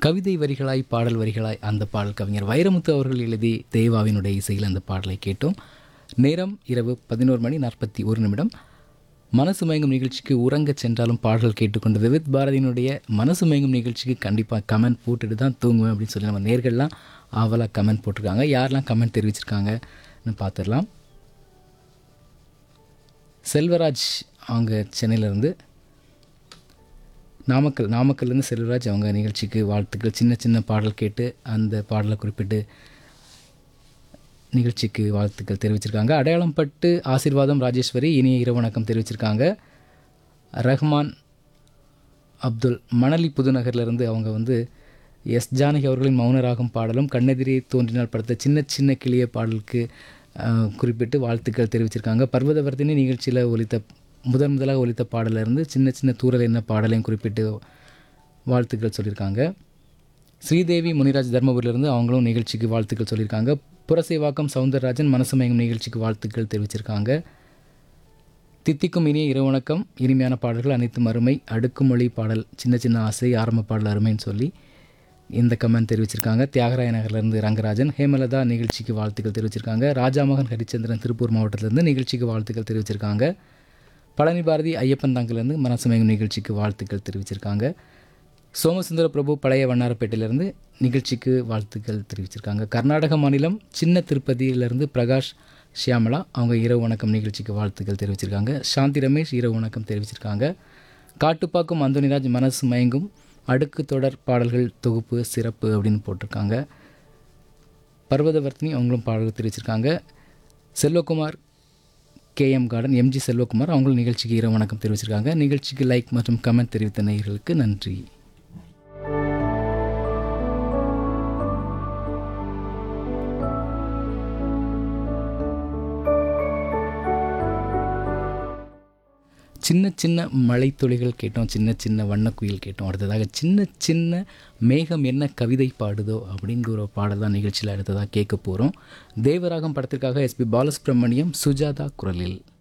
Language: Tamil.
கவிதை வரிகளாய் பாடல் வரிகளாய் அந்த பாடல் கவிஞர் வைரமுத்து அவர்கள் எழுதி தேவாவினுடைய இசையில் அந்த பாடலை கேட்டோம் நேரம் இரவு பதினோரு மணி நாற்பத்தி ஒரு நிமிடம் மனசு மயங்கும் நிகழ்ச்சிக்கு உறங்கச் சென்றாலும் பாடல் கேட்டுக்கொண்டு விவித் பாரதியினுடைய மனசு மயங்கும் நிகழ்ச்சிக்கு கண்டிப்பாக கமெண்ட் போட்டுட்டு தான் தூங்குவேன் அப்படின்னு சொல்லி நம்ம நேர்கள்லாம் ஆவலாக கமெண்ட் போட்டிருக்காங்க யாரெல்லாம் கமெண்ட் தெரிவிச்சிருக்காங்கன்னு பார்த்துடலாம் செல்வராஜ் அவங்க சென்னையிலேருந்து நாமக்கல் நாமக்கல்லேருந்து செல்வராஜ் அவங்க நிகழ்ச்சிக்கு வாழ்த்துக்கள் சின்ன சின்ன பாடல் கேட்டு அந்த பாடலை குறிப்பிட்டு நிகழ்ச்சிக்கு வாழ்த்துக்கள் தெரிவிச்சிருக்காங்க அடையாளம் பட்டு ஆசீர்வாதம் ராஜேஸ்வரி இனிய இரவு வணக்கம் தெரிவிச்சிருக்காங்க ரஹ்மான் அப்துல் மணலி புதுநகர்லேருந்து அவங்க வந்து எஸ் ஜானகி அவர்களின் மௌனராகம் பாடலும் கண்ணெதிரே தோன்றினால் படுத்த சின்ன சின்ன கிளிய பாடலுக்கு அஹ், குறிப்பிட்டு வாழ்த்துக்கள் தெரிவிச்சிருக்காங்க பர்வதவர்த்தினி நிகழ்ச்சியில் ஒலித்த முதன் முதலாக ஒலித்த பாடலிருந்து சின்ன சின்ன தூரல் என்ன பாடலையும் குறிப்பிட்டு வாழ்த்துக்கள் சொல்லியிருக்காங்க ஸ்ரீதேவி முனிராஜ் தர்மபுரியிலிருந்து அவங்களும் நிகழ்ச்சிக்கு வாழ்த்துக்கள் சொல்லியிருக்காங்க புரசைவாக்கம் சவுந்தரராஜன் மனசுமயங்கும் நிகழ்ச்சிக்கு வாழ்த்துக்கள் தெரிவிச்சிருக்காங்க தித்திக்கும் இனிய இரவு வணக்கம் இனிமையான பாடல்கள் அனைத்தும் அருமை அடுக்குமொழி பாடல் சின்ன சின்ன ஆசை ஆரம்ப பாடல் அருமைன்னு சொல்லி இந்த கமெண்ட் தெரிவிச்சிருக்காங்க தியாகராய நகர்லேருந்து ரங்கராஜன் ஹேமலதா நிகழ்ச்சிக்கு வாழ்த்துக்கள் தெரிவிச்சிருக்காங்க ராஜாமோகன் ஹரிச்சந்திரன் திருப்பூர் மாவட்டத்திலேருந்து நிகழ்ச்சிக்கு வாழ்த்துக்கள் தெரிவிச்சிருக்காங்க பழனி பாரதி ஐயப்பன் தாங்கிலேருந்து மனசுமயங்கும் நிகழ்ச்சிக்கு வாழ்த்துக்கள் தெரிவிச்சிருக்காங்க சோமசுந்தர பிரபு பழைய வண்ணாரப்பேட்டையிலேருந்து நிகழ்ச்சிக்கு வாழ்த்துக்கள் தெரிவிச்சிருக்காங்க கர்நாடக மாநிலம் சின்ன திருப்பதியிலேருந்து பிரகாஷ் ஷியாமலா அவங்க இரவு வணக்கம் நிகழ்ச்சிக்கு வாழ்த்துக்கள் தெரிவிச்சிருக்காங்க சாந்தி ரமேஷ் இரவு வணக்கம் தெரிவிச்சிருக்காங்க காட்டுப்பாக்கம் அந்தோனிராஜ் மனசு மயங்கும் அடுக்கு தொடர் பாடல்கள் தொகுப்பு சிறப்பு அப்படின்னு போட்டிருக்காங்க பர்வதவர்த்தினி அவங்களும் பாடல்கள் தெரிவிச்சிருக்காங்க Selvakumar K M garden M G Selvakumar அவங்களும் நிகழ்ச்சிக்கு இரவு வணக்கம் தெரிவிச்சிருக்காங்க நிகழ்ச்சிக்கு லைக் மற்றும் கமெண்ட் தெரிவித்த நேயர்களுக்கு நன்றி சின்ன சின்ன மழைத்துளிகள் கேட்டோம் சின்ன சின்ன வண்ணக்குயில் கேட்டோம் அடுத்ததாக சின்ன சின்ன மேகம் என்ன கவிதை பாடுதோ அப்படிங்கிற ஒரு பாடல் தான் நிகழ்ச்சியில் அடுத்ததாக கேட்க போகிறோம் தேவராகம் படத்திற்காக எஸ்பி பாலசுப்ரமணியம் சுஜாதா குரலில்